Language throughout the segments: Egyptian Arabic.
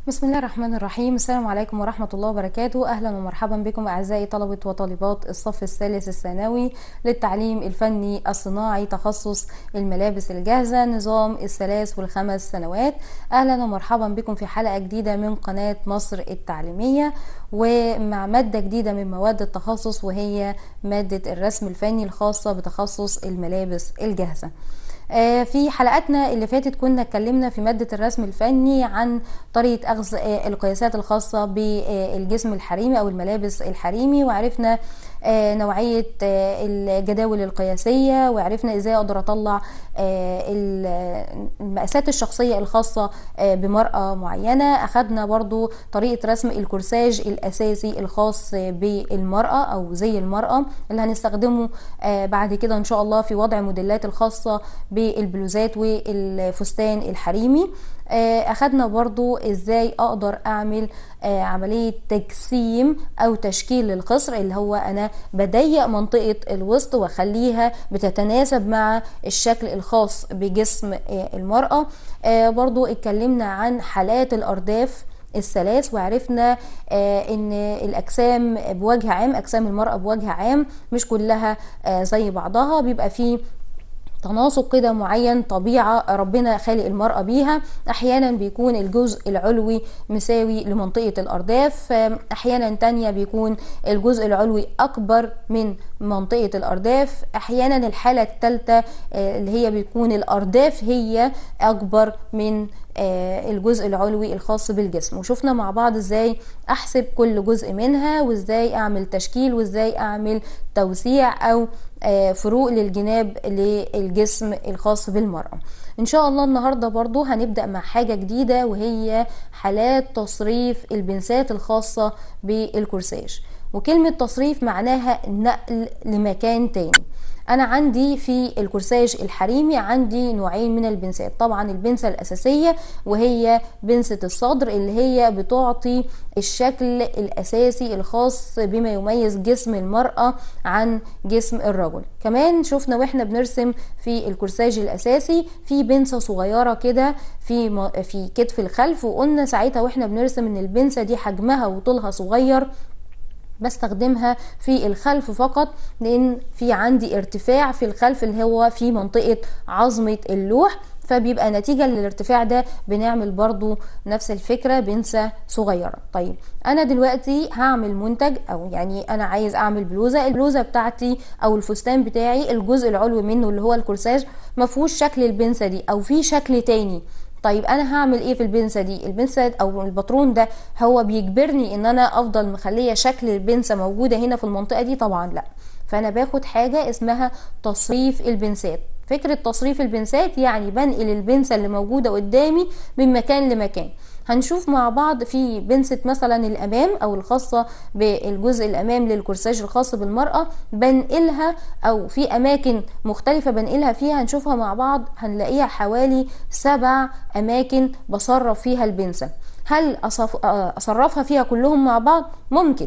بسم الله الرحمن الرحيم السلام عليكم ورحمة الله وبركاته أهلا ومرحبا بكم أعزائي طلبة وطالبات الصف الثالث الثانوي للتعليم الفني الصناعي تخصص الملابس الجاهزة نظام الثلاث والخمس سنوات أهلا ومرحبا بكم في حلقة جديدة من قناة مصر التعليمية ومع مادة جديدة من مواد التخصص وهي مادة الرسم الفني الخاصة بتخصص الملابس الجاهزة في حلقاتنا اللي فاتت كنا اتكلمنا في مادة الرسم الفني عن طريقة أخذ القياسات الخاصة بالجسم الحريمي أو الملابس الحريمي وعرفنا نوعية الجداول القياسية وعرفنا ازاي اقدر اطلع المقاسات الشخصية الخاصة بمرأة معينة اخدنا برضو طريقة رسم الكورساج الاساسي الخاص بالمرأة او زي المرأة اللي هنستخدمه بعد كده ان شاء الله في وضع موديلات الخاصة بالبلوزات والفستان الحريمي اخدنا برضو ازاي اقدر اعمل عملية تجسيم او تشكيل للقصر اللي هو انا بضيق منطقة الوسط واخليها بتتناسب مع الشكل الخاص بجسم المرأة برضو اتكلمنا عن حالات الارداف الثلاث وعرفنا ان الاجسام بوجه عام اجسام المرأة بوجه عام مش كلها زي بعضها بيبقى فيه تناسق كده معين طبيعة ربنا خالق المرأة بيها أحيانا بيكون الجزء العلوي مساوي لمنطقة الأرداف أحيانا تانية بيكون الجزء العلوي أكبر من منطقة الأرداف أحيانا الحالة الثالثة اللي هي بيكون الأرداف هي أكبر من الجزء العلوي الخاص بالجسم وشفنا مع بعض ازاي احسب كل جزء منها وازاي اعمل تشكيل وازاي اعمل توسيع او فروق للجناب للجسم الخاص بالمرأة ان شاء الله النهاردة برضو هنبدأ مع حاجة جديدة وهي حالات تصريف البنسات الخاصة بالكورساج وكلمة تصريف معناها نقل لمكان تاني انا عندي في الكورساج الحريمي عندي نوعين من البنسات طبعا البنسة الاساسية وهي بنسة الصدر اللي هي بتعطي الشكل الاساسي الخاص بما يميز جسم المرأة عن جسم الرجل كمان شفنا واحنا بنرسم في الكورساج الاساسي في بنسة صغيرة كده في في كتف الخلف وقلنا ساعتها واحنا بنرسم ان البنسة دي حجمها وطولها صغير بستخدمها في الخلف فقط لان في عندي ارتفاع في الخلف اللي هو في منطقة عظمة اللوح فبيبقى نتيجة للارتفاع ده بنعمل برضو نفس الفكرة بنسة صغيرة طيب انا دلوقتي هعمل منتج او يعني انا عايز اعمل بلوزة البلوزة بتاعتي او الفستان بتاعي الجزء العلوي منه اللي هو الكورساج مفهوش شكل البنسة دي او في شكل تاني طيب انا هعمل ايه في البنسه دي البنسه او الباترون ده هو بيجبرني ان انا افضل مخليه شكل البنسه موجوده هنا في المنطقه دي طبعا لا فانا باخد حاجه اسمها تصريف البنسات فكره تصريف البنسات يعني بنقل البنسه اللي موجوده قدامي من مكان لمكان هنشوف مع بعض في بنسة مثلا الأمام أو الخاصة بالجزء الأمام للكورساج الخاص بالمرأة بنقلها أو في أماكن مختلفة بنقلها فيها هنشوفها مع بعض هنلاقيها حوالي سبع أماكن بصرف فيها البنسة هل أصرفها فيها كلهم مع بعض؟ ممكن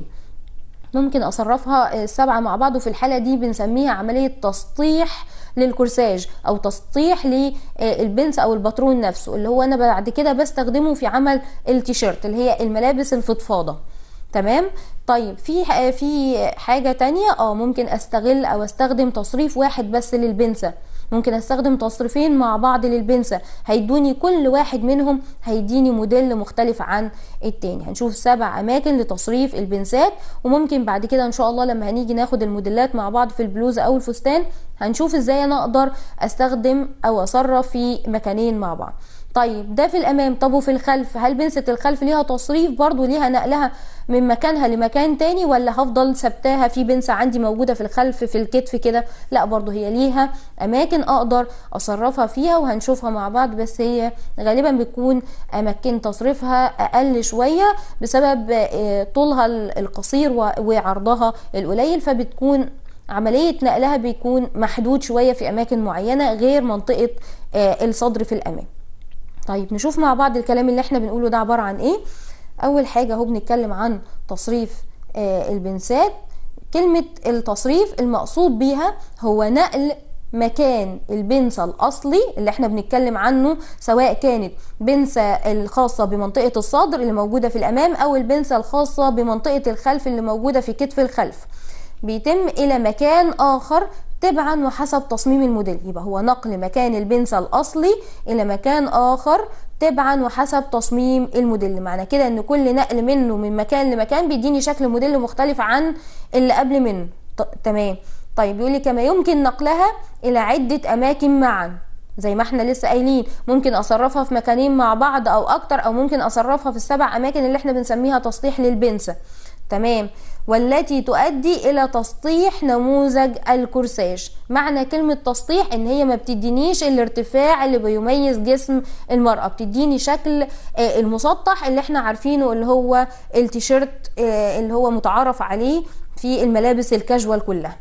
ممكن أصرفها السبعة مع بعض وفي الحالة دي بنسميها عملية تسطيح للكورساج او تسطيح للبنس او الباترون نفسه اللي هو انا بعد كده بستخدمه في عمل التيشيرت اللي هي الملابس الفضفاضه تمام طيب في في حاجه تانية اه ممكن استغل او استخدم تصريف واحد بس للبنسه ممكن استخدم تصريفين مع بعض للبنسة هيدوني كل واحد منهم هيديني موديل مختلف عن التاني هنشوف سبع اماكن لتصريف البنسات وممكن بعد كده ان شاء الله لما هنيجي ناخد الموديلات مع بعض في البلوزة او الفستان هنشوف ازاي انا اقدر استخدم او اصرف في مكانين مع بعض طيب ده في الامام طب وفي الخلف هل بنسة الخلف ليها تصريف برضو ليها نقلها من مكانها لمكان تاني ولا هفضل ثبتاها في بنسة عندي موجودة في الخلف في الكتف كده لا برضو هي ليها اماكن اقدر اصرفها فيها وهنشوفها مع بعض بس هي غالبا بتكون اماكن تصريفها اقل شوية بسبب طولها القصير وعرضها القليل فبتكون عملية نقلها بيكون محدود شوية في أماكن معينة غير منطقة الصدر في الأمام طيب نشوف مع بعض الكلام اللي احنا بنقوله ده عبارة عن ايه اول حاجة هو بنتكلم عن تصريف البنسات كلمة التصريف المقصود بيها هو نقل مكان البنسة الأصلي اللي احنا بنتكلم عنه سواء كانت بنسة الخاصة بمنطقة الصدر اللي موجودة في الأمام أو البنسة الخاصة بمنطقة الخلف اللي موجودة في كتف الخلف بيتم إلى مكان آخر تبعا وحسب تصميم الموديل يبقى هو نقل مكان البنسة الأصلي إلى مكان آخر تبعا وحسب تصميم الموديل معنى كده ان كل نقل منه من مكان لمكان بيديني شكل موديل مختلف عن اللي قبل منه تمام طيب يقول لي كما يمكن نقلها الى عده اماكن معا زي ما احنا لسه قايلين ممكن اصرفها في مكانين مع بعض او اكتر او ممكن اصرفها في السبع اماكن اللي احنا بنسميها تسطيح للبنسه تمام والتي تؤدي الى تسطيح نموذج الكورساج معنى كلمة تسطيح ان هي ما بتدينيش الارتفاع اللي بيميز جسم المرأة بتديني شكل المسطح اللي احنا عارفينه اللي هو التيشيرت اللي هو متعارف عليه في الملابس الكاجوال كلها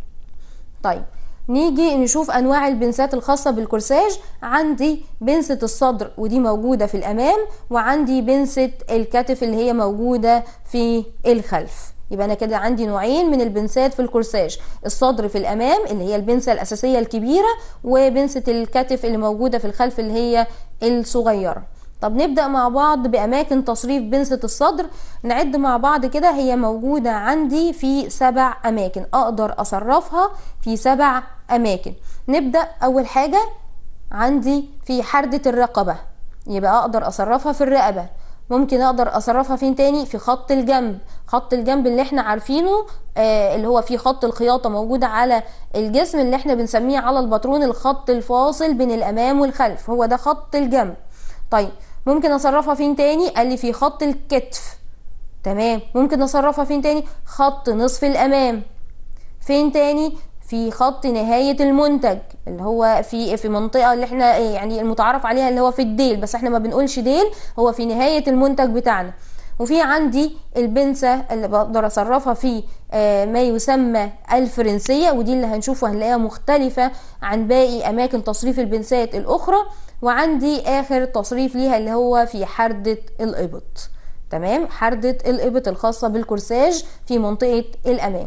طيب نيجي نشوف انواع البنسات الخاصه بالكورساج عندي بنسه الصدر ودي موجوده في الامام وعندي بنسه الكتف اللي هي موجوده في الخلف يبقى انا كده عندي نوعين من البنسات في الكورساج الصدر في الامام اللي هي البنسه الاساسيه الكبيره وبنسه الكتف اللي موجوده في الخلف اللي هي الصغيره طب نبدأ مع بعض بأماكن تصريف بنسة الصدر نعد مع بعض كده هي موجودة عندي في سبع أماكن أقدر أصرفها في سبع أماكن نبدأ أول حاجة عندي في حردة الرقبة يبقى أقدر أصرفها في الرقبة ممكن اقدر اصرفها فين تاني في خط الجنب خط الجنب اللي احنا عارفينه آه اللي هو في خط الخياطه موجوده على الجسم اللي احنا بنسميه على الباترون الخط الفاصل بين الامام والخلف هو ده خط الجنب طيب ممكن اصرفها فين تاني قال لي في خط الكتف تمام ممكن اصرفها فين تاني خط نصف الامام فين تاني في خط نهاية المنتج اللي هو في في منطقة اللي احنا يعني المتعارف عليها اللي هو في الديل بس احنا ما بنقولش ديل هو في نهاية المنتج بتاعنا وفي عندي البنسة اللي بقدر اصرفها في ما يسمى الفرنسية ودي اللي هنشوفها هنلاقيها مختلفة عن باقي اماكن تصريف البنسات الاخرى وعندي اخر تصريف ليها اللي هو في حردة الابط تمام حردة الابط الخاصة بالكورساج في منطقة الامام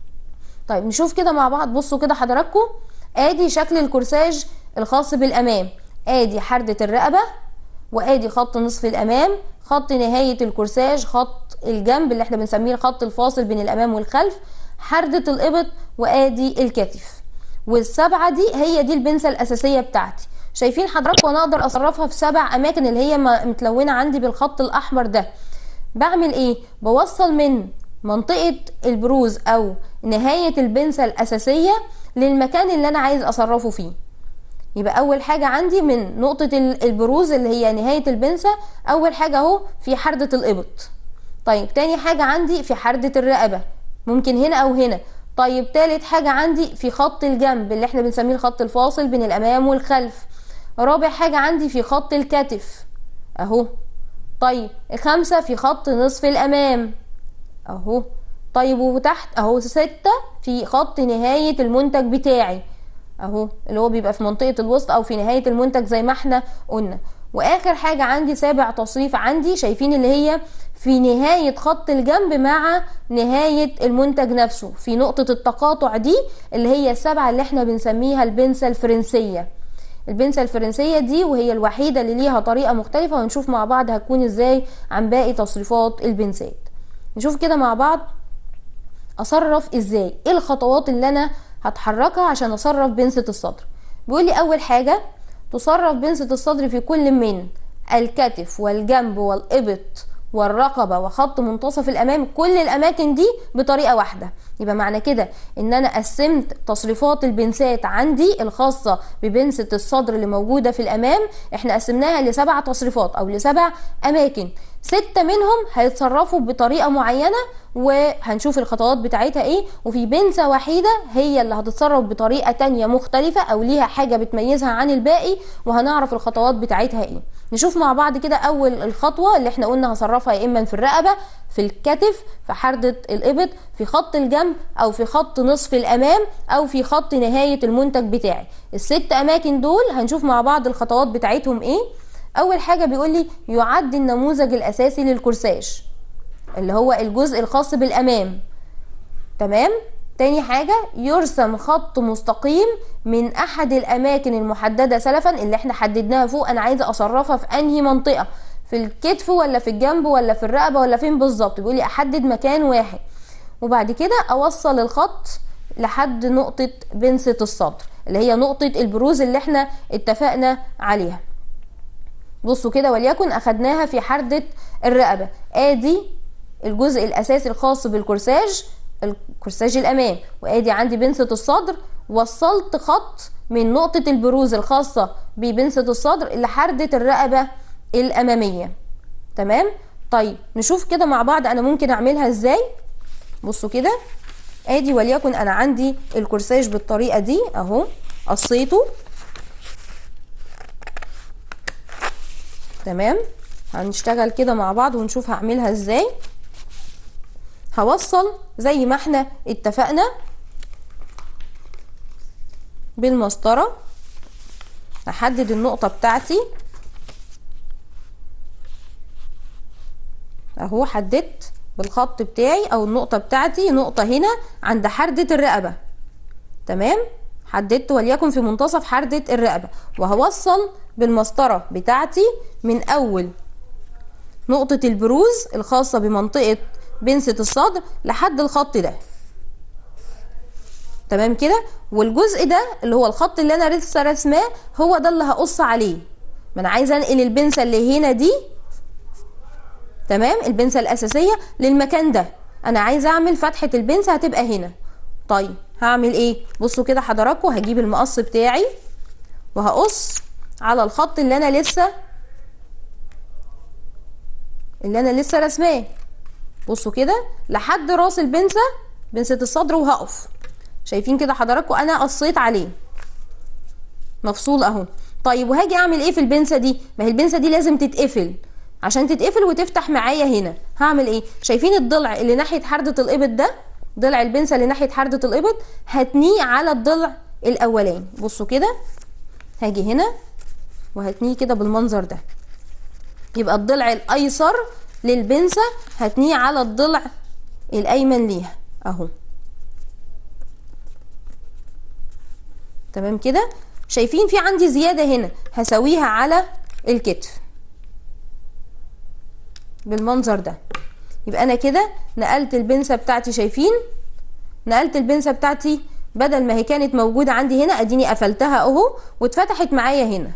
طيب نشوف كده مع بعض بصوا كده حضراتكم ادي شكل الكورساج الخاص بالامام ادي حردة الرقبة وادي خط نصف الامام خط نهاية الكورساج خط الجنب اللي احنا بنسميه الخط الفاصل بين الامام والخلف حردة الابط وادي الكتف والسبعة دي هي دي البنسة الاساسية بتاعتي شايفين حضراتكم وانا اقدر اصرفها في سبع اماكن اللي هي متلونة عندي بالخط الاحمر ده بعمل ايه بوصل من منطقة البروز او نهاية البنسة الاساسية للمكان اللي انا عايز اصرفه فيه يبقى اول حاجة عندي من نقطة البروز اللي هي نهاية البنسة اول حاجة اهو في حردة الابط طيب تاني حاجة عندي في حردة الرقبة ممكن هنا او هنا طيب تالت حاجة عندي في خط الجنب اللي احنا بنسميه الخط الفاصل بين الامام والخلف رابع حاجة عندي في خط الكتف اهو طيب خمسة في خط نصف الامام اهو طيب وتحت اهو ستة في خط نهاية المنتج بتاعي اهو اللي هو بيبقى في منطقة الوسط او في نهاية المنتج زي ما احنا قلنا واخر حاجة عندي سابع تصريف عندي شايفين اللي هي في نهاية خط الجنب مع نهاية المنتج نفسه في نقطة التقاطع دي اللي هي السبعة اللي احنا بنسميها البنسة الفرنسية البنسة الفرنسية دي وهي الوحيدة اللي ليها طريقة مختلفة ونشوف مع بعض هتكون ازاي عن باقي تصريفات البنسات نشوف كده مع بعض اصرف ازاي ايه الخطوات اللي انا هتحركها عشان اصرف بنسة الصدر بيقول لي اول حاجة تصرف بنسة الصدر في كل من الكتف والجنب والابط والرقبة وخط منتصف الامام كل الاماكن دي بطريقة واحدة يبقى معنى كده ان انا قسمت تصريفات البنسات عندي الخاصة ببنسة الصدر اللي موجودة في الامام احنا قسمناها لسبع تصريفات او لسبع اماكن ستة منهم هيتصرفوا بطريقة معينة وهنشوف الخطوات بتاعتها ايه وفي بنسة وحيدة هي اللي هتتصرف بطريقة تانية مختلفة او ليها حاجة بتميزها عن الباقي وهنعرف الخطوات بتاعتها ايه نشوف مع بعض كده اول الخطوة اللي احنا قلنا هصرفها يا اما في الرقبة في الكتف في حردة الابط في خط الجنب او في خط نصف الامام او في خط نهاية المنتج بتاعي الست اماكن دول هنشوف مع بعض الخطوات بتاعتهم ايه اول حاجه بيقول لي يعد النموذج الاساسي للكورساج اللي هو الجزء الخاص بالامام تمام تاني حاجة يرسم خط مستقيم من أحد الأماكن المحددة سلفا اللي احنا حددناها فوق أنا عايزة أصرفها في أنهي منطقة في الكتف ولا في الجنب ولا في الرقبة ولا فين بالظبط بيقول لي أحدد مكان واحد وبعد كده أوصل الخط لحد نقطة بنسة الصدر اللي هي نقطة البروز اللي احنا اتفقنا عليها بصوا كده وليكن أخدناها في حردة الرقبة آدي الجزء الأساسي الخاص بالكورساج الكورساج الامام وادي عندي بنسة الصدر وصلت خط من نقطة البروز الخاصة ببنسة الصدر لحردة الرقبة الامامية تمام طيب نشوف كده مع بعض انا ممكن اعملها ازاي بصوا كده ادي وليكن انا عندي الكورساج بالطريقة دي اهو قصيته تمام هنشتغل كده مع بعض ونشوف هعملها ازاي هوصل زي ما احنا اتفقنا بالمسطرة هحدد النقطة بتاعتي اهو حددت بالخط بتاعي او النقطة بتاعتي نقطة هنا عند حردة الرقبة تمام حددت وليكن في منتصف حردة الرقبة وهوصل بالمسطرة بتاعتي من اول نقطة البروز الخاصة بمنطقة بنسة الصدر لحد الخط ده تمام كده والجزء ده اللي هو الخط اللي انا لسه رسماه هو ده اللي هقص عليه ما انا عايزه انقل البنسه اللي هنا دي تمام البنسه الاساسيه للمكان ده انا عايزه اعمل فتحه البنسه هتبقى هنا طيب هعمل ايه بصوا كده حضراتكم هجيب المقص بتاعي وهقص على الخط اللي انا لسه اللي انا لسه رسماه بصوا كده لحد راس البنسة بنسة الصدر وهقف شايفين كده حضراتكم انا قصيت عليه مفصول اهو طيب وهاجي اعمل ايه في البنسة دي ما هي البنسة دي لازم تتقفل عشان تتقفل وتفتح معايا هنا هعمل ايه شايفين الضلع اللي ناحية حردة الابط ده ضلع البنسة اللي ناحية حردة الابط هتنيه على الضلع الاولاني بصوا كده هاجي هنا وهتنيه كده بالمنظر ده يبقى الضلع الايسر للبنسة هتنيه على الضلع الايمن ليها اهو تمام كده شايفين في عندي زيادة هنا هسويها على الكتف بالمنظر ده يبقى انا كده نقلت البنسة بتاعتي شايفين نقلت البنسة بتاعتي بدل ما هي كانت موجودة عندي هنا اديني قفلتها اهو واتفتحت معايا هنا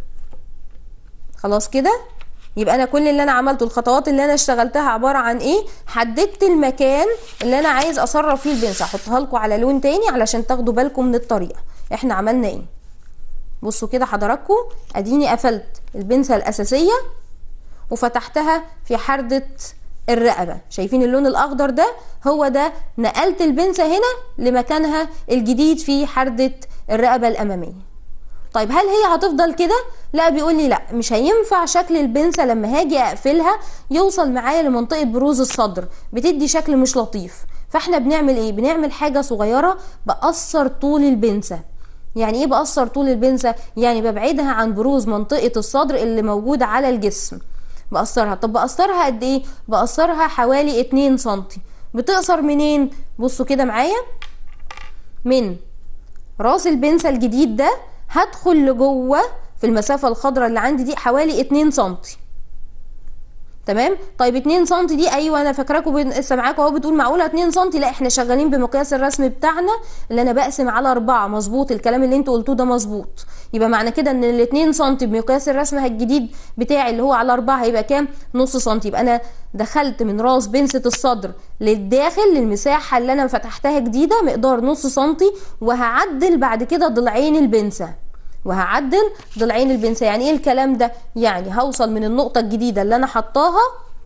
خلاص كده يبقى انا كل اللي انا عملته الخطوات اللي انا اشتغلتها عباره عن ايه حددت المكان اللي انا عايز اصرف فيه البنسه احطها لكم على لون تاني علشان تاخدوا بالكم من الطريقه احنا عملنا ايه بصوا كده حضراتكم اديني قفلت البنسه الاساسيه وفتحتها في حرده الرقبه شايفين اللون الاخضر ده هو ده نقلت البنسه هنا لمكانها الجديد في حرده الرقبه الاماميه طيب هل هي هتفضل كده لا بيقول لي لا مش هينفع شكل البنسة لما هاجي اقفلها يوصل معايا لمنطقة بروز الصدر بتدي شكل مش لطيف فاحنا بنعمل ايه بنعمل حاجة صغيرة بقصر طول البنسة يعني ايه بقصر طول البنسة يعني ببعدها عن بروز منطقة الصدر اللي موجودة على الجسم بقصرها طب بقصرها قد ايه بقصرها حوالي 2 سنتي بتقصر منين بصوا كده معايا من راس البنسة الجديد ده هدخل لجوه في المسافه الخضراء اللي عندي دي حوالي 2 سم تمام طيب 2 سم دي ايوه انا فاكراكم لسه معاكم اهو بتقول معقوله 2 سم لا احنا شغالين بمقياس الرسم بتاعنا اللي انا بقسم على 4 مظبوط الكلام اللي انتوا قلتوه ده مظبوط يبقى معنى كده ان ال 2 سم بمقياس الرسم الجديد بتاعي اللي هو على 4 هيبقى كام نص سم يبقى انا دخلت من راس بنسة الصدر للداخل للمساحة اللي انا فتحتها جديدة مقدار نص سنتي وهعدل بعد كده ضلعين البنسة وهعدل ضلعين البنسة يعني ايه الكلام ده يعني هوصل من النقطة الجديدة اللي انا حطاها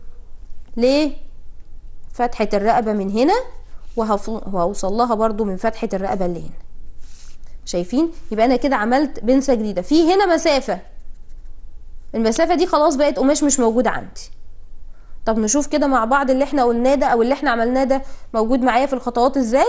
لفتحة الرقبة من هنا وهوصل لها برضو من فتحة الرقبة اللي هنا شايفين يبقى انا كده عملت بنسة جديدة في هنا مسافة المسافة دي خلاص بقت قماش مش موجود عندي طب نشوف كده مع بعض اللي احنا قلناه ده او اللي احنا عملناه ده موجود معايا في الخطوات ازاي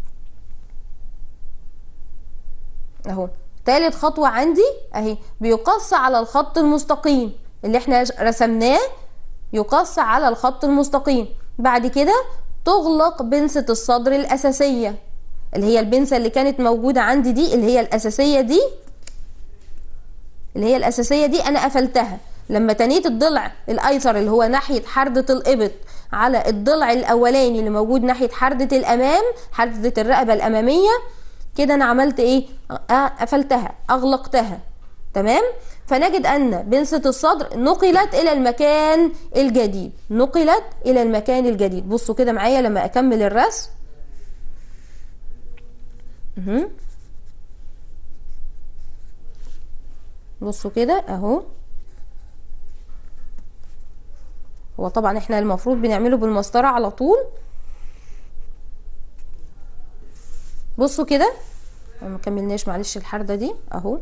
اهو تالت خطوة عندي اهي بيقص على الخط المستقيم اللي احنا رسمناه يقص على الخط المستقيم بعد كده تغلق بنسة الصدر الأساسية اللي هي البنسة اللي كانت موجودة عندي دي اللي هي الأساسية دي اللي هي الأساسية دي أنا قفلتها لما تنيت الضلع الأيسر اللي هو ناحية حردة الإبط على الضلع الأولاني اللي موجود ناحية حردة الأمام حردة الرقبة الأمامية كده أنا عملت إيه؟ قفلتها أغلقتها تمام؟ فنجد أن بنسة الصدر نقلت إلى المكان الجديد نقلت إلى المكان الجديد بصوا كده معايا لما أكمل الرسم مه. بصوا كده اهو هو طبعا احنا المفروض بنعمله بالمسطره على طول بصوا كده ما كملناش معلش الحرده دي اهو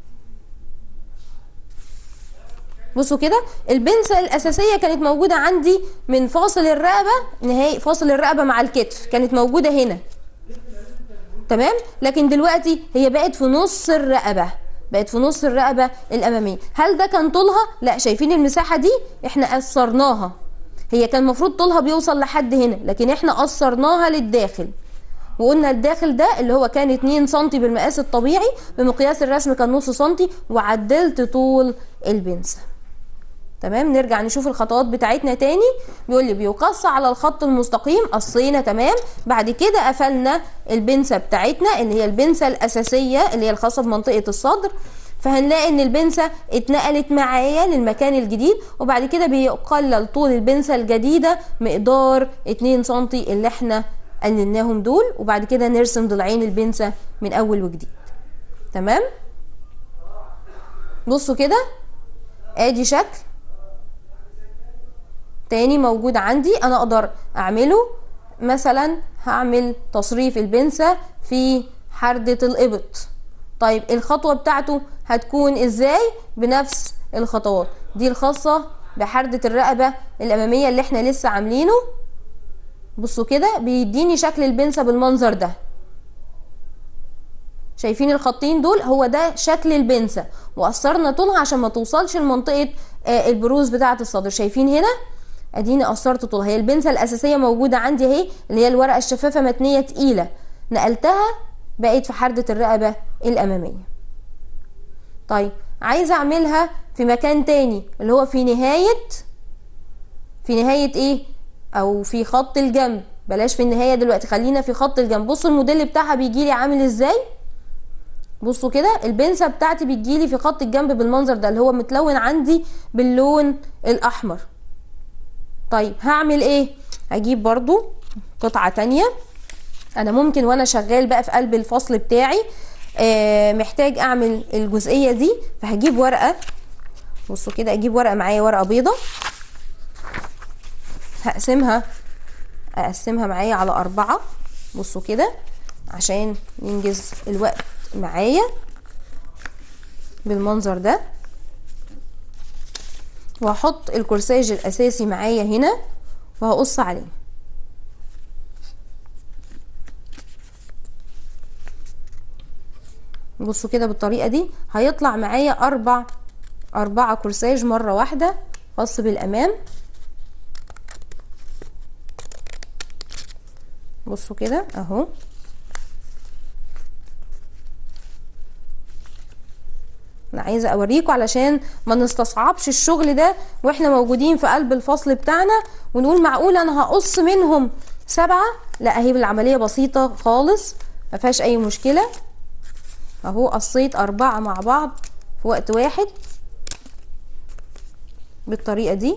بصوا كده البنسة الأساسية كانت موجودة عندي من فاصل الرقبة نهاية فاصل الرقبة مع الكتف كانت موجودة هنا تمام لكن دلوقتي هي بقت في نص الرقبة بقت في نص الرقبة الأمامية هل ده كان طولها؟ لا شايفين المساحة دي احنا قصرناها هي كان المفروض طولها بيوصل لحد هنا لكن احنا قصرناها للداخل وقلنا الداخل ده اللي هو كان 2 سم بالمقاس الطبيعي بمقياس الرسم كان نص سنتي وعدلت طول البنسه تمام نرجع نشوف الخطوات بتاعتنا تاني بيقول لي بيقص على الخط المستقيم قصينا تمام بعد كده قفلنا البنسة بتاعتنا اللي هي البنسة الأساسية اللي هي الخاصة بمنطقة الصدر فهنلاقي ان البنسة اتنقلت معايا للمكان الجديد وبعد كده بيقلل طول البنسة الجديدة مقدار 2 سم اللي احنا قللناهم دول وبعد كده نرسم ضلعين البنسة من اول وجديد تمام بصوا كده ادي شكل تاني موجود عندي انا اقدر اعمله مثلا هعمل تصريف البنسة في حردة الابط طيب الخطوة بتاعته هتكون ازاي بنفس الخطوات دي الخاصة بحردة الرقبة الامامية اللي احنا لسه عاملينه بصوا كده بيديني شكل البنسة بالمنظر ده شايفين الخطين دول هو ده شكل البنسة وقصرنا طولها عشان ما توصلش لمنطقة البروز بتاعة الصدر شايفين هنا اديني قصرت طولها هي البنسة الاساسية موجودة عندي اهي اللي هي الورقة الشفافة متنية تقيلة نقلتها بقت في حردة الرقبة الامامية طيب عايزة اعملها في مكان تاني اللي هو في نهاية في نهاية ايه او في خط الجنب بلاش في النهاية دلوقتي خلينا في خط الجنب بصوا الموديل بتاعها بيجيلي عامل ازاي بصوا كده البنسة بتاعتي بتجيلي في خط الجنب بالمنظر ده اللي هو متلون عندي باللون الاحمر طيب هعمل ايه هجيب برضو قطعة تانية انا ممكن وانا شغال بقى في قلب الفصل بتاعي آه محتاج اعمل الجزئية دي فهجيب ورقة بصوا كده اجيب ورقة معايا ورقة بيضة هقسمها اقسمها معايا على اربعة بصوا كده عشان ينجز الوقت معايا بالمنظر ده وهحط الكورساج الاساسي معايا هنا وهقص عليه بصوا كده بالطريقه دي هيطلع معايا اربع اربعة كورساج مره واحده خاص بالامام بصوا كده اهو انا عايزه اوريكم علشان ما نستصعبش الشغل ده واحنا موجودين في قلب الفصل بتاعنا ونقول معقول انا هقص منهم سبعة لا اهي العمليه بسيطه خالص ما فيهاش اي مشكله اهو قصيت اربعة مع بعض في وقت واحد بالطريقه دي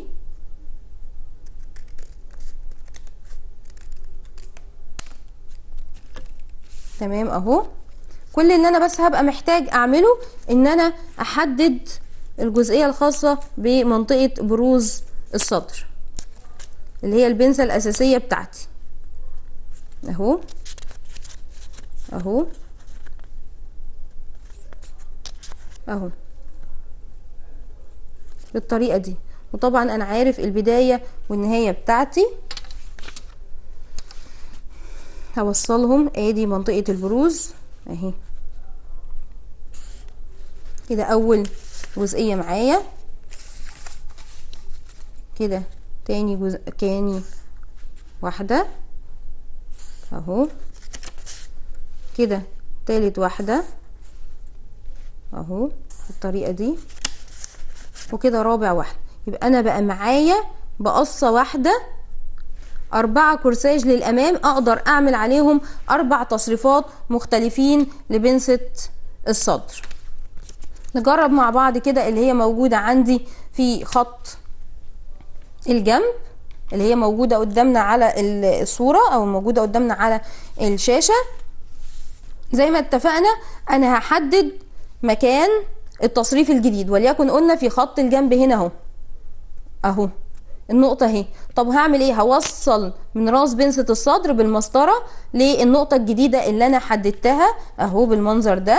تمام اهو كل اللي انا بس هبقى محتاج اعمله ان انا احدد الجزئية الخاصة بمنطقة بروز الصدر اللي هي البنسة الاساسية بتاعتي اهو اهو اهو بالطريقة دي وطبعا انا عارف البداية والنهاية بتاعتي هوصلهم ادي منطقة البروز اهي كده اول جزئية معايا كده تاني جزء تاني واحدة اهو كده تالت واحدة اهو بالطريقة دي وكده رابع واحدة يبقى انا بقى معايا بقصة واحدة أربعة كورساج للأمام أقدر أعمل عليهم أربع تصريفات مختلفين لبنسة الصدر نجرب مع بعض كده اللي هي موجودة عندي في خط الجنب اللي هي موجودة قدامنا على الصورة أو موجودة قدامنا على الشاشة زي ما اتفقنا أنا هحدد مكان التصريف الجديد وليكن قلنا في خط الجنب هنا اهو اهو النقطة اهي طب هعمل ايه هوصل من راس بنسة الصدر بالمسطرة للنقطة الجديدة اللي انا حددتها اهو بالمنظر ده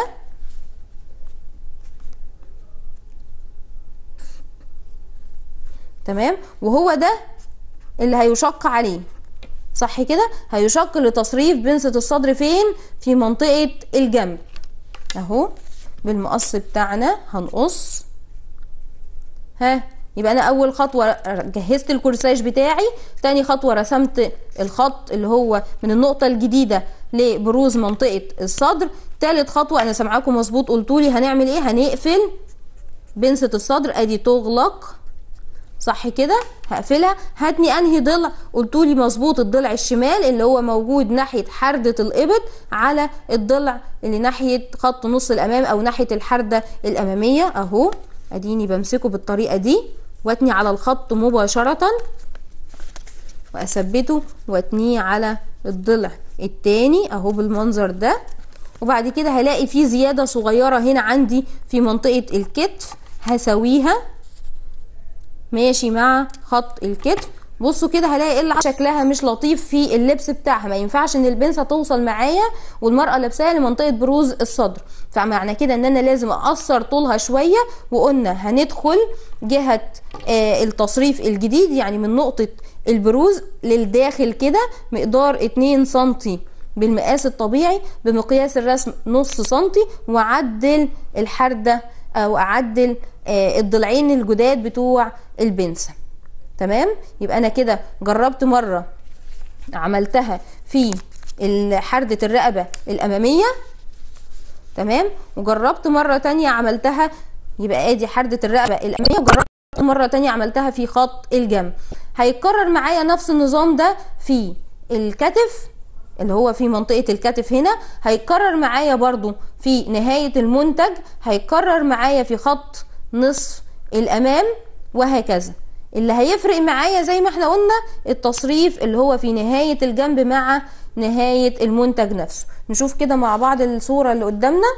تمام وهو ده اللي هيشق عليه صح كده هيشق لتصريف بنسة الصدر فين في منطقة الجنب اهو بالمقص بتاعنا هنقص ها يبقى انا اول خطوه جهزت الكورساج بتاعي تاني خطوه رسمت الخط اللي هو من النقطه الجديده لبروز منطقه الصدر تالت خطوه انا سامعاكم مظبوط قلتولي هنعمل ايه هنقفل بنسة الصدر ادي تغلق صح كده هقفلها هاتني انهي ضلع قلتولي مظبوط الضلع الشمال اللي هو موجود ناحيه حرده الابط على الضلع اللي ناحيه خط نص الامام او ناحيه الحرده الاماميه اهو اديني بمسكه بالطريقه دي واتني على الخط مباشره واثبته واتنيه على الضلع التاني اهو بالمنظر ده وبعد كده هلاقي في زياده صغيره هنا عندي في منطقه الكتف هسويها ماشي مع خط الكتف بصوا كده هلاقي ايه شكلها مش لطيف في اللبس بتاعها ما ينفعش ان البنسه توصل معايا والمراه لابساها لمنطقه بروز الصدر فمعنى كده ان انا لازم اقصر طولها شويه وقلنا هندخل جهه آه التصريف الجديد يعني من نقطه البروز للداخل كده مقدار 2 سنتي بالمقاس الطبيعي بمقياس الرسم نص سنتي وعدل الحرده او اعدل آه الضلعين الجداد بتوع البنسه تمام يبقى انا كده جربت مره عملتها في حردة الرقبة الأمامية تمام وجربت مرة تانية عملتها يبقى ادي حردة الرقبة الأمامية وجربت مرة تانية عملتها في خط الجنب هيتكرر معايا نفس النظام ده في الكتف اللي هو في منطقة الكتف هنا هيتكرر معايا برضو في نهاية المنتج هيتكرر معايا في خط نصف الأمام وهكذا اللي هيفرق معايا زي ما احنا قلنا التصريف اللي هو في نهاية الجنب مع نهاية المنتج نفسه نشوف كده مع بعض الصورة اللي قدامنا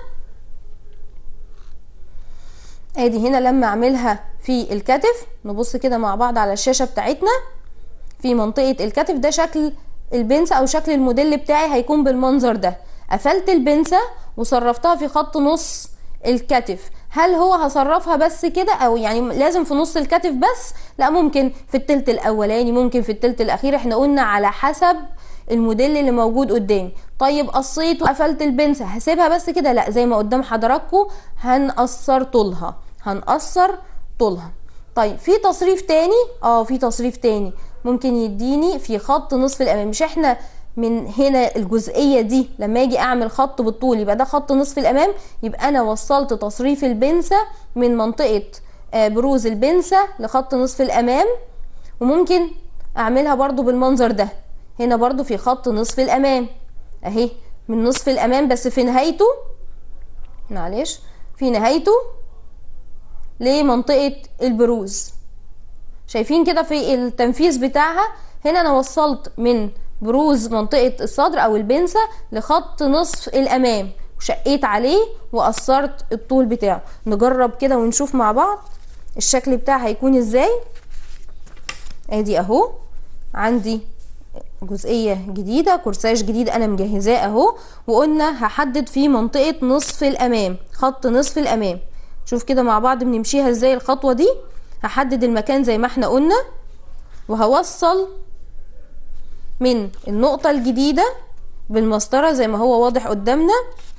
ادي هنا لما اعملها في الكتف نبص كده مع بعض على الشاشة بتاعتنا في منطقة الكتف ده شكل البنسة او شكل الموديل بتاعي هيكون بالمنظر ده قفلت البنسة وصرفتها في خط نص الكتف هل هو هصرفها بس كده او يعني لازم في نص الكتف بس لا ممكن في التلت الاولاني ممكن في التلت الاخير احنا قلنا على حسب الموديل اللي موجود قدامي طيب قصيت وقفلت البنسة هسيبها بس كده لا زي ما قدام حضراتكم هنقصر طولها هنقصر طولها طيب في تصريف تاني اه في تصريف تاني ممكن يديني في خط نصف الامام مش احنا من هنا الجزئية دي لما اجي اعمل خط بالطول يبقى ده خط نصف الامام يبقى انا وصلت تصريف البنسة من منطقة بروز البنسة لخط نصف الامام وممكن اعملها برضو بالمنظر ده هنا برضو في خط نصف الامام اهي من نصف الامام بس في نهايته معلش في نهايته لمنطقة البروز شايفين كده في التنفيذ بتاعها هنا انا وصلت من بروز منطقة الصدر او البنسة لخط نصف الامام وشقيت عليه وقصرت الطول بتاعه نجرب كده ونشوف مع بعض الشكل بتاعها هيكون ازاي ادي اهو عندي جزئية جديدة كورساج جديد انا مجهزاه اهو وقلنا هحدد في منطقة نصف الامام خط نصف الامام شوف كده مع بعض بنمشيها ازاي الخطوة دي هحدد المكان زي ما احنا قلنا وهوصل من النقطة الجديدة بالمسطرة زي ما هو واضح قدامنا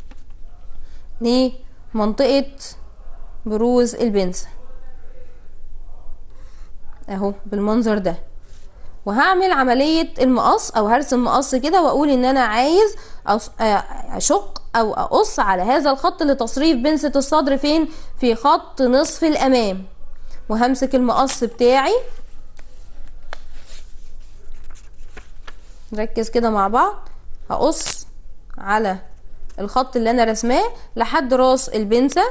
لمنطقة بروز البنسة اهو بالمنظر ده وهعمل عملية المقص او هرسم مقص كده واقول ان انا عايز أص- آه، اشق او اقص على هذا الخط لتصريف بنسة الصدر فين في خط نصف الامام وهمسك المقص بتاعي نركز كده مع بعض هقص على الخط اللي انا رسماه لحد راس البنسة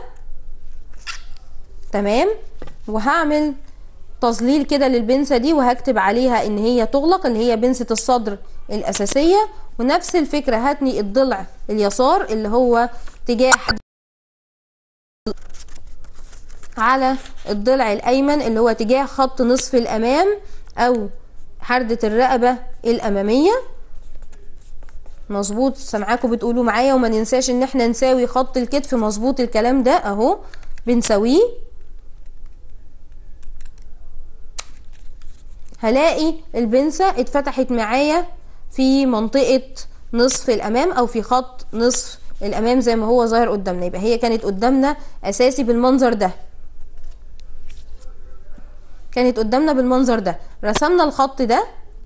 تمام وهعمل تظليل كده للبنسة دي وهكتب عليها ان هي تغلق اللي هي بنسة الصدر الاساسية ونفس الفكرة هتني الضلع اليسار اللي هو تجاه حد على الضلع الايمن اللي هو تجاه خط نصف الامام او حردة الرقبة الامامية مظبوط سامعاكم بتقولوا معايا وما ننساش ان احنا نساوي خط الكتف مظبوط الكلام ده اهو بنساويه هلاقي البنسة اتفتحت معايا في منطقة نصف الامام او في خط نصف الامام زي ما هو ظاهر قدامنا يبقى هي كانت قدامنا اساسي بالمنظر ده كانت قدامنا بالمنظر ده رسمنا الخط ده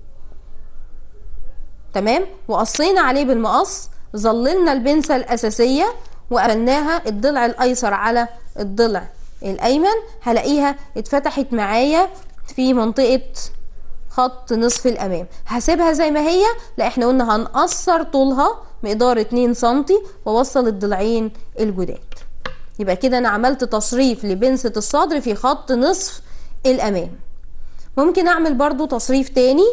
تمام وقصينا عليه بالمقص ظللنا البنسة الأساسية وقفلناها الضلع الأيسر على الضلع الأيمن هلاقيها اتفتحت معايا في منطقة خط نصف الأمام هسيبها زي ما هي لا احنا قلنا هنقصر طولها مقدار 2 سنتي ووصل الضلعين الجداد يبقى كده انا عملت تصريف لبنسة الصدر في خط نصف الأمام ممكن اعمل برضو تصريف تاني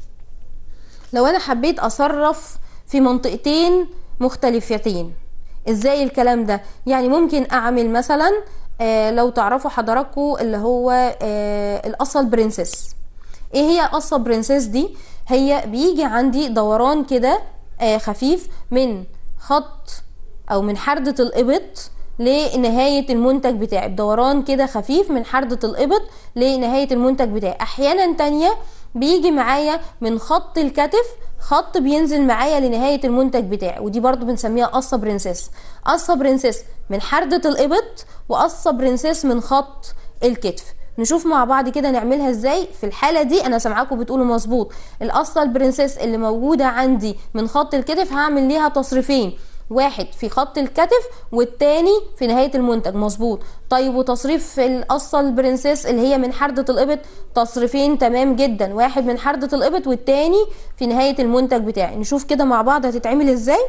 لو انا حبيت اصرف في منطقتين مختلفتين ازاي الكلام ده يعني ممكن اعمل مثلا آه لو تعرفوا حضراتكم اللي هو آه القصه البرنسيس ايه هي قصه برنسيس دي هي بيجي عندي دوران كده آه خفيف من خط او من حردة الابط لنهاية المنتج بتاعي بدوران كده خفيف من حردة الابط لنهاية المنتج بتاعي احيانا تانية بيجي معايا من خط الكتف خط بينزل معايا لنهاية المنتج بتاعي ودي برضو بنسميها قصة برنسيس قصة برنسيس من حردة الإبط وقصة برنسيس من خط الكتف نشوف مع بعض كده نعملها ازاي في الحالة دي انا سامعاكم بتقولوا مظبوط القصة البرنسيس اللي موجودة عندي من خط الكتف هعمل ليها تصريفين واحد في خط الكتف والتاني في نهاية المنتج مظبوط طيب وتصريف القصة البرنسيس اللي هي من حردة الإبط تصريفين تمام جدا واحد من حردة الإبط والتاني في نهاية المنتج بتاعي نشوف كده مع بعض هتتعمل ازاي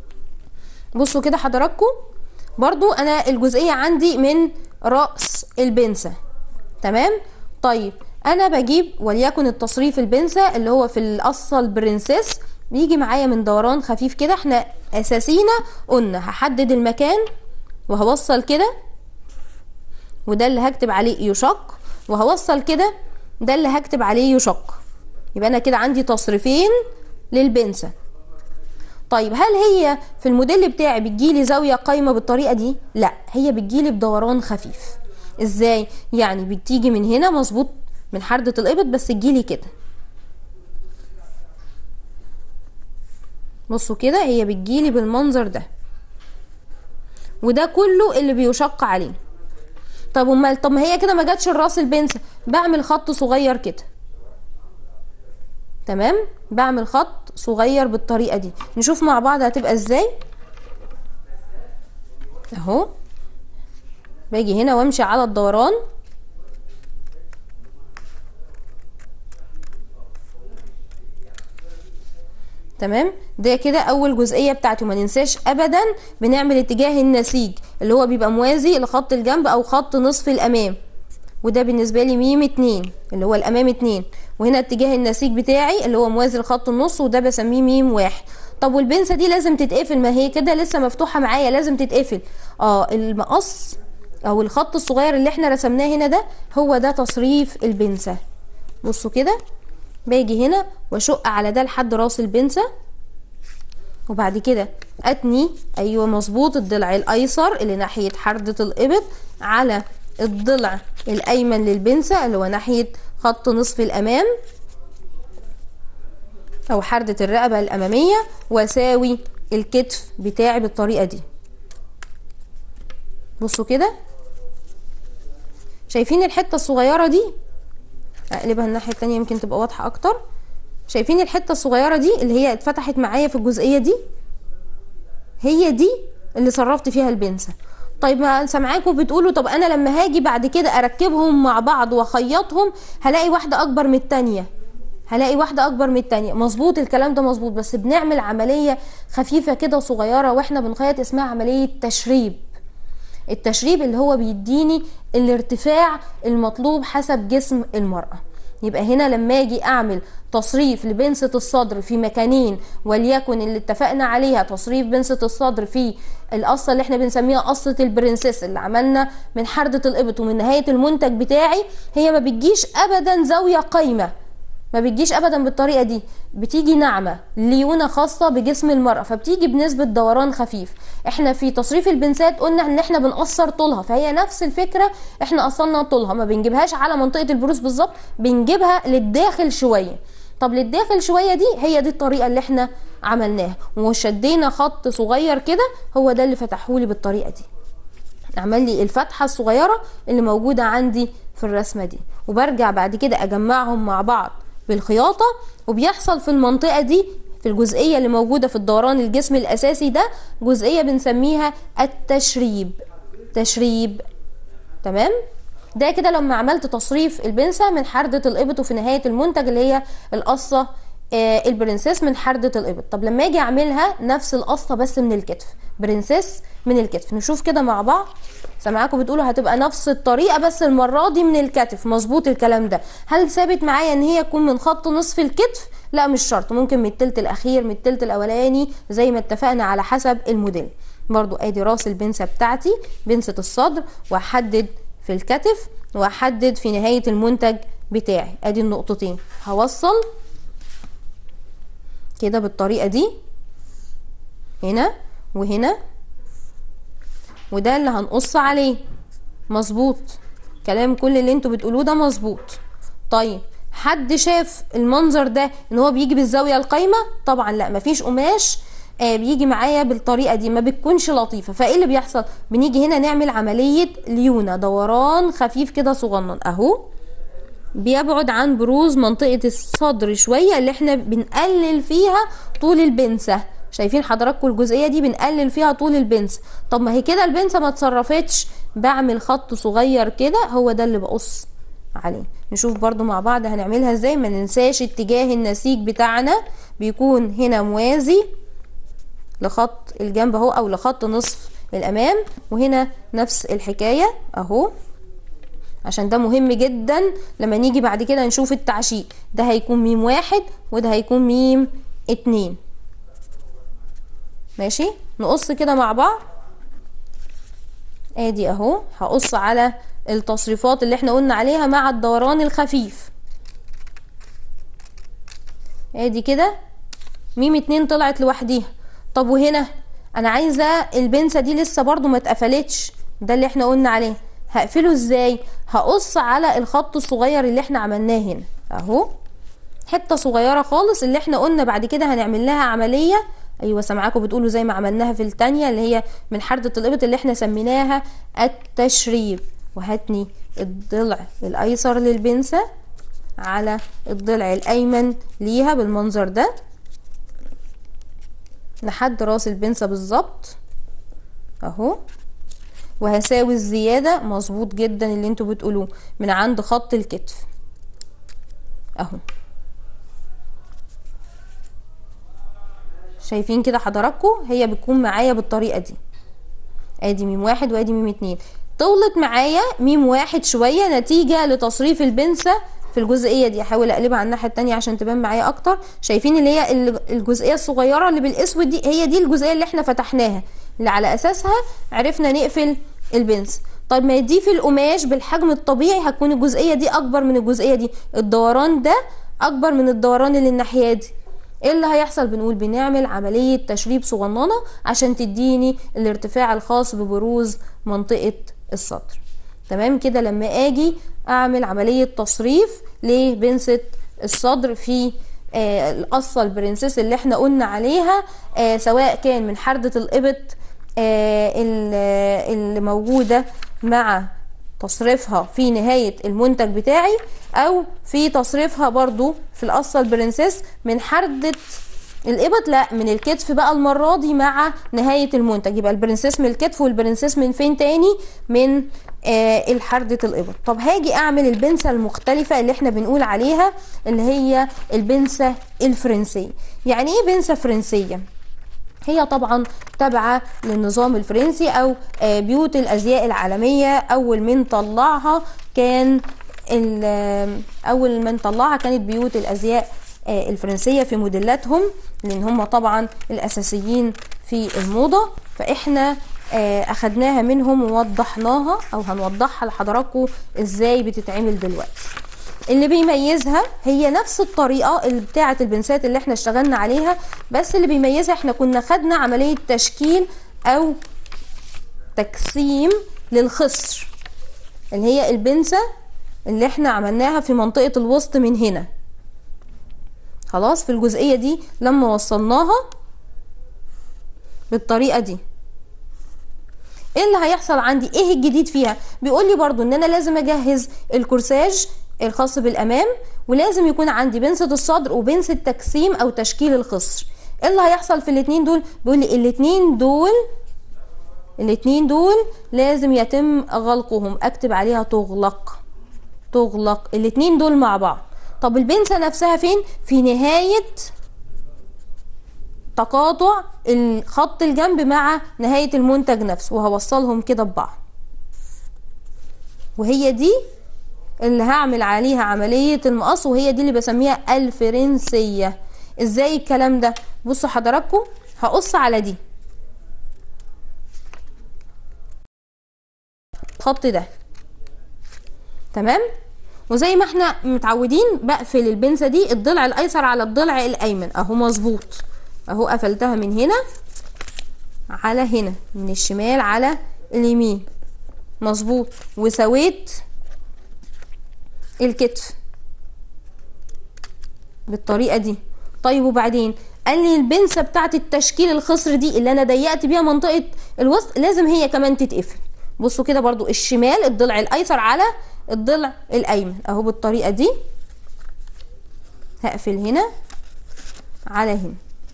بصوا كده حضراتكم برضو انا الجزئية عندي من رأس البنسة تمام طيب انا بجيب وليكن التصريف البنسة اللي هو في القصة البرنسيس بيجي معايا من دوران خفيف كده احنا اساسينا قلنا هحدد المكان وهوصل كده وده اللي هكتب عليه يشق وهوصل كده ده اللي هكتب عليه يشق يبقى انا كده عندي تصريفين للبنسة طيب هل هي في الموديل بتاعي بتجيلي زاوية قايمة بالطريقة دي لا هي بتجيلي بدوران خفيف ازاي يعني بتيجي من هنا مظبوط من حردة الابط بس تجيلي كده بصوا كده هي بتجيلي بالمنظر ده وده كله اللي بيشق عليه طب امال طب ما هي كده ما جاتش الراس البنسة بعمل خط صغير كده تمام بعمل خط صغير بالطريقة دي نشوف مع بعض هتبقى ازاي اهو باجي هنا وامشي على الدوران تمام ده كده اول جزئيه بتاعته ما ننساش ابدا بنعمل اتجاه النسيج اللي هو بيبقى موازي لخط الجنب او خط نصف الامام وده بالنسبه لي ميم اتنين اللي هو الامام اتنين وهنا اتجاه النسيج بتاعي اللي هو موازي لخط النص وده بسميه ميم واحد طب والبنسه دي لازم تتقفل ما هي كده لسه مفتوحه معايا لازم تتقفل اه المقص او الخط الصغير اللي احنا رسمناه هنا ده هو ده تصريف البنسه بصوا كده باجي هنا واشق على ده لحد راس البنسة وبعد كده اتني ايوه مظبوط الضلع الايسر اللي ناحية حردة الابط على الضلع الايمن للبنسة اللي هو ناحية خط نصف الامام او حردة الرقبة الامامية واساوي الكتف بتاعي بالطريقة دي بصوا كده شايفين الحتة الصغيرة دي اقلبها الناحيه التانية يمكن تبقى واضحه اكتر شايفين الحته الصغيره دي اللي هي اتفتحت معايا في الجزئيه دي هي دي اللي صرفت فيها البنسة طيب ما سامعاكم بتقولوا طب انا لما هاجي بعد كده اركبهم مع بعض واخيطهم هلاقي واحده اكبر من التانيه هلاقي واحده اكبر من التانيه مظبوط الكلام ده مظبوط بس بنعمل عمليه خفيفه كده صغيره واحنا بنخيط اسمها عمليه تشريب التشريب اللي هو بيديني الارتفاع المطلوب حسب جسم المرأة يبقى هنا لما اجي اعمل تصريف لبنسة الصدر في مكانين وليكن اللي اتفقنا عليها تصريف بنسة الصدر في القصة اللي احنا بنسميها قصة البرنسيس اللي عملنا من حردة الابط ومن نهاية المنتج بتاعي هي ما بتجيش ابدا زاوية قايمة ما بتجيش ابدا بالطريقه دي بتيجي ناعمه ليونه خاصه بجسم المراه فبتيجي بنسبه دوران خفيف احنا في تصريف البنسات قلنا ان احنا بنقصر طولها فهي نفس الفكره احنا قصرنا طولها ما بنجيبهاش على منطقه البروز بالظبط بنجيبها للداخل شويه طب للداخل شويه دي هي دي الطريقه اللي احنا عملناها وشدينا خط صغير كده هو ده اللي فتحولي بالطريقه دي اعمل لي الفتحه الصغيره اللي موجوده عندي في الرسمه دي وبرجع بعد كده اجمعهم مع بعض بالخياطه وبيحصل في المنطقه دي في الجزئيه اللي موجوده في الدوران الجسم الاساسي ده جزئيه بنسميها التشريب تشريب تمام ده كده لما عملت تصريف البنسة من حردة الإبط وفي نهاية المنتج اللي هي القصة آه البرنسيس من حردة الإبط طب لما اجي اعملها نفس القصة بس من الكتف برنسيس من الكتف نشوف كده مع بعض سامعاكم بتقولوا هتبقى نفس الطريقة بس المرة دي من الكتف مظبوط الكلام ده هل ثابت معايا ان هي تكون من خط نصف الكتف لا مش شرط ممكن من التلت الاخير من التلت الاولاني زي ما اتفقنا على حسب الموديل برضو ادي راس البنسة بتاعتي بنسة الصدر واحدد في الكتف واحدد في نهاية المنتج بتاعي ادي النقطتين هوصل كده بالطريقة دي هنا وهنا وده اللي هنقص عليه مظبوط كلام كل اللي انتوا بتقولوه ده مظبوط طيب حد شاف المنظر ده ان هو بيجي بالزاويه القايمه طبعا لا مفيش قماش آه بيجي معايا بالطريقه دي ما بتكونش لطيفه فايه اللي بيحصل بنيجي هنا نعمل عمليه ليونه دوران خفيف كده صغنن اهو بيبعد عن بروز منطقه الصدر شويه اللي احنا بنقلل فيها طول البنسه شايفين حضراتكم الجزئيه دي بنقلل فيها طول البنس طب ما هي كده البنسه ما اتصرفتش بعمل خط صغير كده هو ده اللي بقص عليه نشوف برضو مع بعض هنعملها ازاي ما ننساش اتجاه النسيج بتاعنا بيكون هنا موازي لخط الجنب اهو او لخط نصف الامام وهنا نفس الحكايه اهو عشان ده مهم جدا لما نيجي بعد كده نشوف التعشيق ده هيكون ميم واحد وده هيكون ميم اتنين ماشي نقص كده مع بعض ادي اهو هقص على التصريفات اللي احنا قلنا عليها مع الدوران الخفيف ادي كده ميم اتنين طلعت لوحديها طب وهنا انا عايزه البنسه دي لسه برضو ما اتقفلتش ده اللي احنا قلنا عليه هقفله ازاي هقص على الخط الصغير اللي احنا عملناه هنا اهو حته صغيره خالص اللي احنا قلنا بعد كده هنعمل لها عمليه ايوه سامعاكم بتقولوا زي ما عملناها في التانية اللي هي من حردة الابط اللي احنا سميناها التشريب وهاتني الضلع الايسر للبنسة على الضلع الايمن ليها بالمنظر ده لحد راس البنسة بالظبط اهو وهساوي الزيادة مظبوط جدا اللي انتوا بتقولوه من عند خط الكتف اهو شايفين كده حضراتكم هي بتكون معايا بالطريقه دي ادي ميم واحد وادي ميم اتنين طولت معايا ميم واحد شويه نتيجه لتصريف البنسه في الجزئيه دي احاول اقلبها على الناحيه التانية عشان تبان معايا اكتر شايفين اللي هي الجزئيه الصغيره اللي بالاسود دي هي دي الجزئيه اللي احنا فتحناها اللي على اساسها عرفنا نقفل البنس طيب ما دي في القماش بالحجم الطبيعي هتكون الجزئيه دي اكبر من الجزئيه دي الدوران ده اكبر من الدوران اللي الناحيه دي ايه اللي هيحصل بنقول بنعمل عملية تشريب صغننة عشان تديني الارتفاع الخاص ببروز منطقة الصدر تمام كده لما اجي اعمل عملية تصريف لبنسة الصدر في آه القصة البرنسيس اللي احنا قلنا عليها آه سواء كان من حردة الابط آه اللي موجودة مع تصريفها في نهاية المنتج بتاعي او في تصريفها برضو في القصة البرنسيس من حردة الابط لا من الكتف بقى المره دي مع نهايه المنتج يبقى البرنسيس من الكتف والبرنسيس من فين تاني من آه الحردة الابط طب هاجي اعمل البنسة المختلفة اللي احنا بنقول عليها اللي هي البنسة الفرنسية يعني ايه بنسة فرنسية هي طبعا تابعة للنظام الفرنسي او آه بيوت الازياء العالمية اول من طلعها كان اول من طلعها كانت بيوت الازياء آه الفرنسية في موديلاتهم لان هم طبعا الاساسيين في الموضة فاحنا اخدناها منهم ووضحناها او هنوضحها لحضراتكم ازاي بتتعمل دلوقتي اللي بيميزها هي نفس الطريقة اللي بتاعة البنسات اللي احنا اشتغلنا عليها بس اللي بيميزها احنا كنا خدنا عملية تشكيل او تقسيم للخصر اللي هي البنسة اللي احنا عملناها في منطقة الوسط من هنا خلاص في الجزئية دي لما وصلناها بالطريقة دي ايه اللي هيحصل عندي ايه الجديد فيها بيقول لي برضو ان انا لازم اجهز الكورساج الخاص بالامام ولازم يكون عندي بنسة الصدر وبنسة تجسيم او تشكيل الخصر ايه اللي هيحصل في الاتنين دول بيقول لي الاتنين دول الاتنين دول لازم يتم غلقهم اكتب عليها تغلق تغلق الاتنين دول مع بعض طب البنسة نفسها فين في نهاية تقاطع الخط الجنب مع نهاية المنتج نفسه وهوصلهم كده ببعض وهي دي اللي هعمل عليها عملية المقص وهي دي اللي بسميها الفرنسية ازاي الكلام ده بصوا حضراتكم هقص على دي الخط ده تمام وزي ما احنا متعودين بقفل البنسة دي الضلع الايسر على الضلع الايمن اهو مظبوط اهو قفلتها من هنا على هنا من الشمال على اليمين مظبوط وسويت الكتف بالطريقه دي طيب وبعدين قال لي البنسه بتاعت التشكيل الخصر دي اللي انا ضيقت بيها منطقه الوسط لازم هي كمان تتقفل بصوا كده برضو الشمال الضلع الايسر على الضلع الايمن اهو بالطريقه دي هقفل هنا على هنا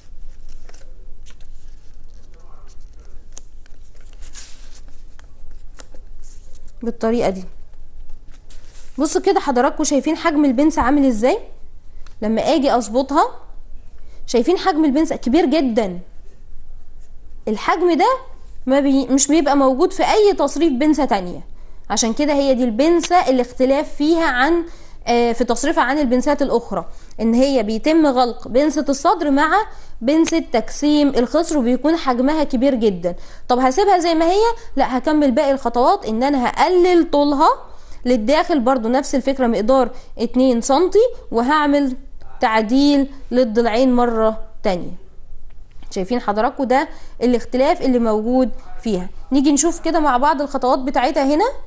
بالطريقه دي بصوا كده حضراتكم شايفين حجم البنسة عامل ازاي لما اجي اظبطها شايفين حجم البنسة كبير جدا الحجم ده ما بي مش بيبقى موجود في اي تصريف بنسة تانية عشان كده هي دي البنسة الاختلاف فيها عن آه في تصريفها عن البنسات الاخرى ان هي بيتم غلق بنسة الصدر مع بنسة تجسيم الخصر وبيكون حجمها كبير جدا طب هسيبها زي ما هي لا هكمل باقي الخطوات ان انا هقلل طولها للداخل برضو نفس الفكرة مقدار 2 سنتي وهعمل تعديل للضلعين مرة تانية شايفين حضراتكم ده الاختلاف اللي موجود فيها نيجي نشوف كده مع بعض الخطوات بتاعتها هنا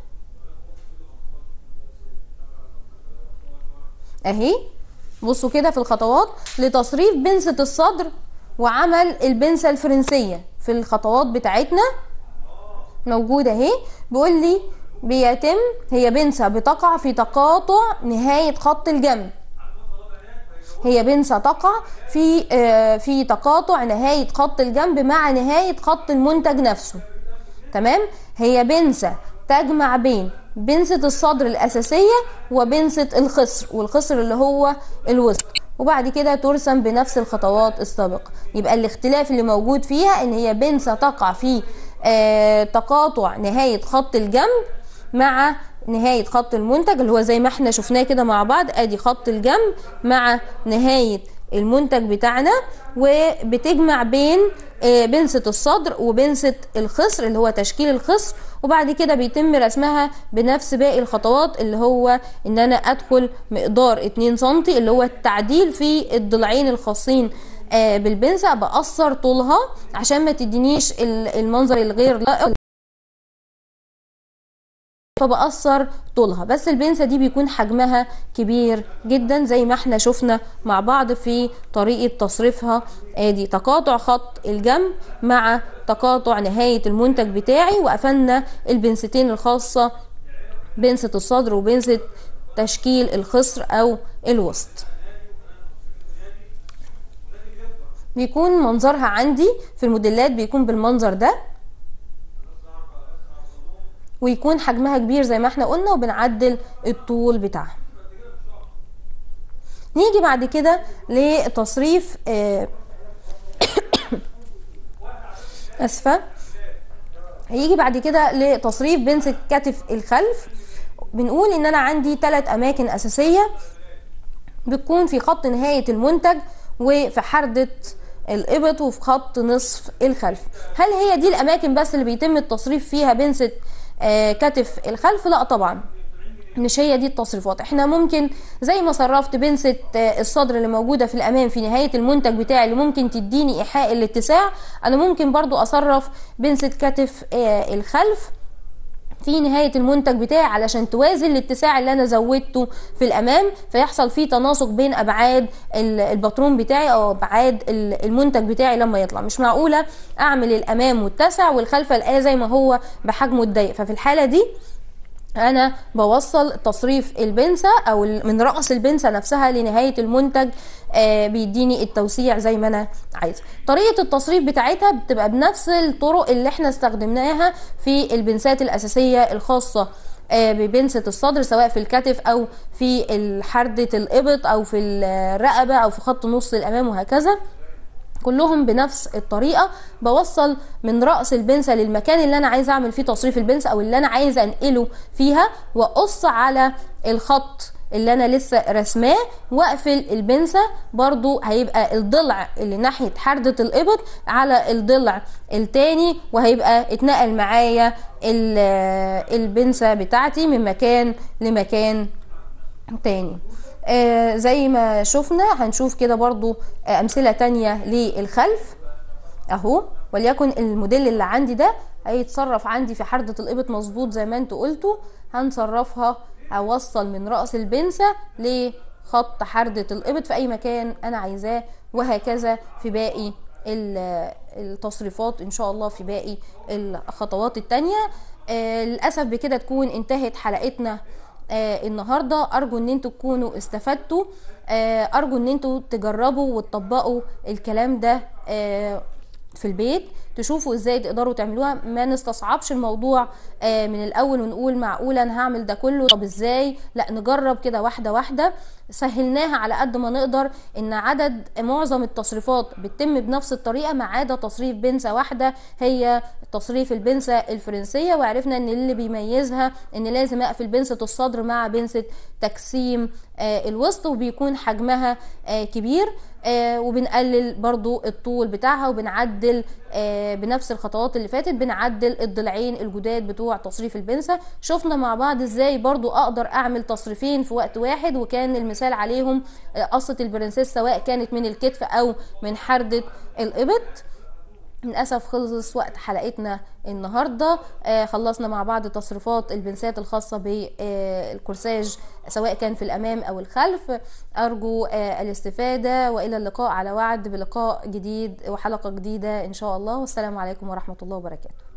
اهي بصوا كده في الخطوات لتصريف بنسة الصدر وعمل البنسة الفرنسية في الخطوات بتاعتنا موجودة اهي بيقول لي بيتم هي بنسة بتقع في تقاطع نهاية خط الجنب هي بنسة تقع في في تقاطع نهاية خط الجنب مع نهاية خط المنتج نفسه تمام هي بنسة تجمع بين بنسة الصدر الأساسية وبنسة الخصر والخصر اللي هو الوسط وبعد كده ترسم بنفس الخطوات السابقة يبقى الاختلاف اللي موجود فيها ان هي بنسة تقع في آه تقاطع نهاية خط الجنب مع نهاية خط المنتج اللي هو زي ما احنا شفناه كده مع بعض ادي خط الجنب مع نهاية المنتج بتاعنا وبتجمع بين بنسة الصدر وبنسة الخصر اللي هو تشكيل الخصر وبعد كده بيتم رسمها بنفس باقي الخطوات اللي هو ان انا ادخل مقدار 2 سم اللي هو التعديل في الضلعين الخاصين بالبنسة بقصر طولها عشان ما تدينيش المنظر الغير لائق فبقصر طولها بس البنسة دي بيكون حجمها كبير جدا زي ما احنا شفنا مع بعض في طريقة تصريفها ادي تقاطع خط الجنب مع تقاطع نهاية المنتج بتاعي وقفلنا البنستين الخاصة بنسة الصدر وبنسة تشكيل الخصر او الوسط بيكون منظرها عندي في الموديلات بيكون بالمنظر ده ويكون حجمها كبير زي ما احنا قلنا وبنعدل الطول بتاعها نيجي بعد كده لتصريف آه اسفه هيجي بعد كده لتصريف بنسة كتف الخلف بنقول ان انا عندي ثلاث اماكن اساسيه بتكون في خط نهايه المنتج وفي حردة الإبط وفي خط نصف الخلف هل هي دي الأماكن بس اللي بيتم التصريف فيها بنسة آه كتف الخلف لا طبعا مش هي دي التصريفات احنا ممكن زي ما صرفت بنسة آه الصدر اللي موجودة في الأمام في نهاية المنتج بتاعي اللي ممكن تديني إيحاء الاتساع أنا ممكن برضو أصرف بنسة كتف آه الخلف في نهاية المنتج بتاعي علشان توازن الاتساع اللي انا زودته في الامام فيحصل فيه تناسق بين ابعاد الباترون بتاعي او ابعاد المنتج بتاعي لما يطلع مش معقولة اعمل الامام متسع والخلف الاقيه زي ما هو بحجمه الضيق ففي الحالة دي انا بوصل تصريف البنسة او من رأس البنسة نفسها لنهاية المنتج آه بيديني التوسيع زي ما انا عايزه طريقة التصريف بتاعتها بتبقى بنفس الطرق اللي احنا استخدمناها في البنسات الاساسية الخاصة آه ببنسة الصدر سواء في الكتف او في حردة الابط او في الرقبة او في خط نص الامام وهكذا كلهم بنفس الطريقه بوصل من راس البنسه للمكان اللي انا عايزه اعمل فيه تصريف البنسه او اللي انا عايزه انقله فيها واقص على الخط اللي انا لسه رسماه واقفل البنسة برضو هيبقى الضلع اللي ناحية حردة الابط على الضلع التاني وهيبقى اتنقل معايا البنسة بتاعتي من مكان لمكان تاني آه زي ما شفنا هنشوف كده برضو آه امثلة تانية للخلف اهو وليكن الموديل اللي عندي ده هيتصرف عندي في حردة الابط مظبوط زي ما انتوا قلتوا هنصرفها اوصل من رأس البنسة لخط حردة الابط في اي مكان انا عايزاه وهكذا في باقي التصريفات ان شاء الله في باقي الخطوات التانية آه للأسف بكده تكون انتهت حلقتنا آه النهارده ارجو ان انتوا تكونوا استفدتوا آه ارجو ان انتوا تجربوا وتطبقوا الكلام ده آه في البيت تشوفوا ازاي تقدروا تعملوها ما نستصعبش الموضوع آه من الاول ونقول معقوله انا هعمل ده كله طب ازاي لا نجرب كده واحده واحده سهلناها على قد ما نقدر ان عدد معظم التصريفات بتتم بنفس الطريقه ما عدا تصريف بنسه واحده هي تصريف البنسه الفرنسيه وعرفنا ان اللي بيميزها ان لازم اقفل بنسه الصدر مع بنسه تجسيم آه الوسط وبيكون حجمها آه كبير آه وبنقلل برضو الطول بتاعها وبنعدل آه بنفس الخطوات اللي فاتت بنعدل الضلعين الجداد بتوع تصريف البنسة شفنا مع بعض ازاي برضو اقدر اعمل تصريفين في وقت واحد وكان المثال عليهم آه قصة البرنسيس سواء كانت من الكتف او من حردة الابط للاسف خلص وقت حلقتنا النهارده آه خلصنا مع بعض تصريفات البنسات الخاصه بالكورساج سواء كان في الامام او الخلف ارجو آه الاستفاده والى اللقاء على وعد بلقاء جديد وحلقه جديده ان شاء الله والسلام عليكم ورحمه الله وبركاته